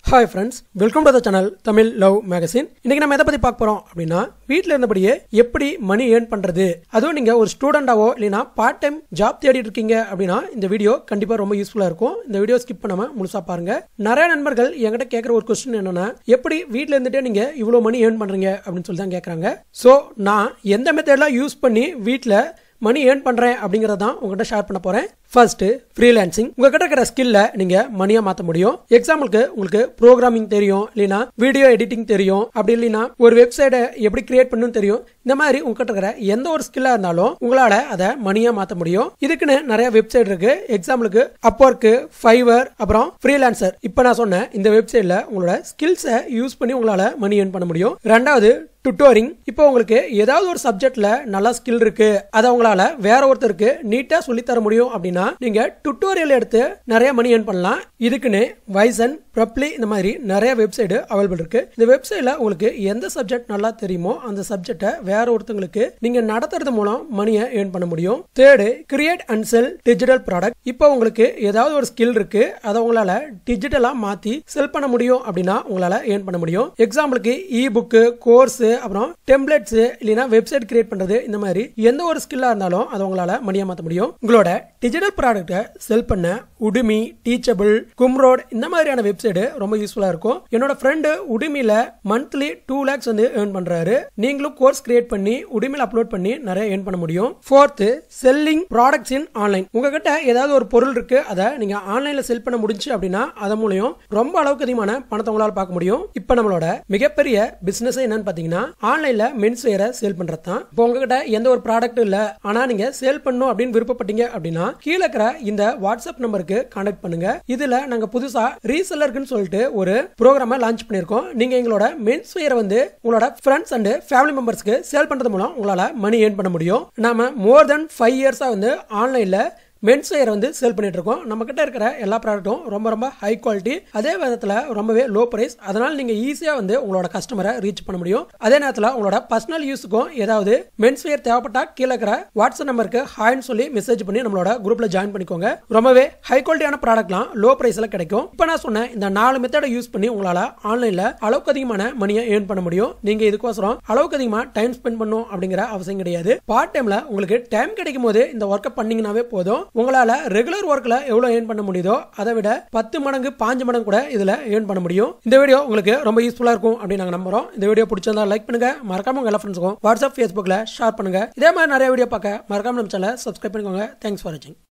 hi friends welcome to the channel Tamil love magazine இன்னைக்கு நம்ம எதை பத்தி பார்க்க போறோம் அப்படின்னா வீட்டில் இருந்தபடியே எப்படி மணி ஏர்ன் பண்றது அதுவும் நீங்க ஒரு ஸ்டூடெண்டாவோ இல்லைனா பார்ட் டைம் ஜாப் தேடிட்டு இருக்கீங்க அப்படின்னா இந்த வீடியோ கண்டிப்பா ரொம்ப யூஸ்ஃபுல்லா இருக்கும் இந்த வீடியோ ஸ்கிப் பண்ணாம முழுசா பாருங்க நிறைய நண்பர்கள் என்கிட்ட கேட்குற ஒரு கொஸ்டின் என்னன்னா எப்படி வீட்டில் இருந்துட்டே நீங்க இவ்வளவு மணி ஏர்ன் பண்றீங்க அப்படின்னு சொல்லி தான் கேட்கறாங்க ஸோ நான் எந்த மெத்தட்லாம் யூஸ் பண்ணி வீட்டில் மணி ஏர்ன் பண்றேன் அப்படிங்கறத தான் உங்ககிட்ட ஷேர் பண்ண போறேன் ஃபர்ஸ்ட் ஃப்ரீலான்சிங் உங்ககிட்ட இருக்கிற ஸ்கில்ல நீங்க மணியா மாத்த முடியும் எக்ஸாம்பிளுக்கு உங்களுக்கு ப்ரோக்ராமிங் தெரியும் இல்லைனா வீடியோ எடிட்டிங் தெரியும் அப்படி இல்லைனா ஒரு வெப்சைட்டை எப்படி கிரியேட் பண்ணணும் தெரியும் இந்த மாதிரி உங்ககிட்ட இருக்கிற எந்த ஒரு ஸ்கில்லா இருந்தாலும் உங்களால அதை மணியா மாத்த முடியும் இதுக்குன்னு நிறைய வெப்சைட் இருக்கு எக்ஸாம்பிளுக்கு அப்போர்க்கு ஃபைவர் அப்புறம் ஃப்ரீலான்சர் இப்போ நான் சொன்ன இந்த வெப்சைட்ல உங்களோட ஸ்கில்ஸை யூஸ் பண்ணி உங்களால மணி ஏர்ன் பண்ண முடியும் ரெண்டாவது டுட்டோரிங் இப்போ உங்களுக்கு ஏதாவது ஒரு சப்ஜெக்ட்ல நல்ல ஸ்கில் இருக்கு அதை உங்களால வேற ஒருத்தருக்கு நீட்டா சொல்லி தர முடியும் அப்படின்னா நீங்க டுட்டோரியல் எடுத்து நிறைய மணி ஏர்ன் பண்ணலாம் இதுக்குன்னு வைசன் ப்ரப்ளி இந்த மாதிரி நிறைய வெப்சைட் அவைலபிள் இருக்கு இந்த வெப்சைட்ல உங்களுக்கு எந்த சப்ஜெக்ட் நல்லா தெரியுமோ அந்த சப்ஜெக்டை வேற ஒருத்தங்களுக்கு நீங்க நடத்துறது மூலம் மணியை ஏர்ன் பண்ண முடியும் third create and sell digital product இப்போ உங்களுக்கு ஏதாவது ஒரு ஸ்கில் இருக்கு அதை உங்களால டிஜிட்டலா மாத்தி செல் பண்ண முடியும் அப்படின்னா உங்களால ஏர்ன் பண்ண முடியும் எக்ஸாம்பிளுக்கு இ புக்கு கோர்ஸ் அப்புறம் டெம்ப்ளேட்ஸ் இல்லைனா வெப்சைட் கிரியேட் பண்றது இந்த மாதிரி எந்த ஒரு ஸ்கில்லா இருந்தாலும் அதை உங்களால மணியா மாத்த முடியும் உங்களோட டிஜிட்டல் ப்ராடக்ட்டை செல் பண்ண உடுமி டீச்சபிள் கும்ரோட் இந்த மாதிரியான வெப்சைட் ரொம்ப யூஸ்ஃபுல்லா இருக்கும் என்னோட ஃப்ரெண்டு உடுமில மந்த்லி டூ லேக்ஸ் வந்து ஏர்ன் பண்றாரு நீங்களும் கோர்ஸ் கிரியேட் பண்ணி உடுமில அப்லோட் பண்ணி நிறைய ஏர்ன் பண்ண முடியும் fourth selling products in online உங்ககிட்ட ஏதாவது ஒரு பொருள் இருக்கு அதை நீங்க ஆன்லைன்ல செல் பண்ண முடிஞ்சு அப்படின்னா அதன் மூலியம் ரொம்ப அளவுக்கு அதிகமான பணத்தை உங்களால பார்க்க முடியும் இப்போ நம்மளோட மிகப்பெரிய பிசினஸ் என்னன்னு பாத்தீங்கன்னா ஆன்லைன்ல மென்ஸ் வேரை சேல் பண்றது தான் இப்போ உங்ககிட்ட எந்த ஒரு ப்ராடக்ட் இல்ல ஆனா நீங்க சேல் பண்ணணும் அப்படின்னு விருப்பப்பட்டீங்க அப்படின்னா கீழே இருக்கிற இந்த வாட்ஸ்அப் நம்பருக்கு கான்டாக்ட் பண்ணுங்க இதுல நாங்க புதுசா ரீசெல்லருக்குன்னு சொல்லிட்டு ஒரு ப்ரோக்ராம லான்ச் பண்ணிருக்கோம் நீங்க எங்களோட மென்ஸ் வேரை வந்து உங்களோட ஃப்ரெண்ட்ஸ் அண்ட் ஃபேமிலி மெம்பர்ஸ்க்கு சேல் பண்றது மூலம் உங்களால மணி ஏர்ன் பண்ண முடியும் நாம மோர் தென் ஃபைவ் இயர்ஸா வந்து ஆன்லைன்ல மென்ஸ் வேர் வந்து சேல் பண்ணிட்டு இருக்கோம் நம்ம கிட்ட இருக்கிற எல்லா ப்ராடக்ட்டும் ரொம்ப ரொம்ப ஹை குவாலிட்டி அதே விதத்தில் ரொம்பவே லோ பிரைஸ் அதனால நீங்க ஈஸியா வந்து உங்களோட கஸ்டமரை ரீச் பண்ண முடியும் அதே நேரத்தில் உங்களோட பர்சனல் யூஸுக்கும் ஏதாவது மென்ஸ் வேர் தேவைப்பட்டா கீழே இருக்கிற வாட்ஸ்அப் நம்பருக்கு ஹாய்னு சொல்லி மெசேஜ் பண்ணி நம்மளோட குரூப்ல ஜாயின் பண்ணிக்கோங்க ரொம்பவே ஹை குவாலிட்டியான ப்ராடக்ட்லாம் லோ பிரைஸ்ல கிடைக்கும் இப்போ நான் சொன்ன இந்த நாலு மெத்தடை யூஸ் பண்ணி உங்களால ஆன்லைன்ல அளவுக்கு அதிகமான மணியை ஏர்ன் பண்ண முடியும் நீங்க இதுக்கோசரம் அளவுக்கு அதிகமா டைம் ஸ்பெண்ட் பண்ணும் அப்படிங்கிற அவசியம் கிடையாது பார்ட் டைம்ல உங்களுக்கு டைம் கிடைக்கும் போது இந்த ஒர்க்கை பண்ணீங்கன்னாவே போதும் உங்களால ரெகுலர் ஒர்க்ல எவ்வளவு ஏர்ன் பண்ண முடியுதோ அதை விட பத்து மடங்கு பாஞ்சு மடங்கு கூட இதுல ஏர்ன் பண்ண முடியும் இந்த வீடியோ உங்களுக்கு ரொம்ப யூஸ்ஃபுல்லா இருக்கும் அப்படின்னு நாங்க நம்புறோம் இந்த வீடியோ பிடிச்சிருந்தா லைக் பண்ணுங்க மறக்காம உங்க எல்லா ஃப்ரெண்ட்ஸுக்கும் வாட்ஸ்அப் ஃபேஸ்புக்ல ஷேர் பண்ணுங்க இதே மாதிரி நிறைய வீடியோ பார்க்க மறக்காம நம்ம சேனலை சப்ஸ்கிரைப் பண்ணிக்கோங்க தேங்க்ஸ் ஃபார் வாட்சிங்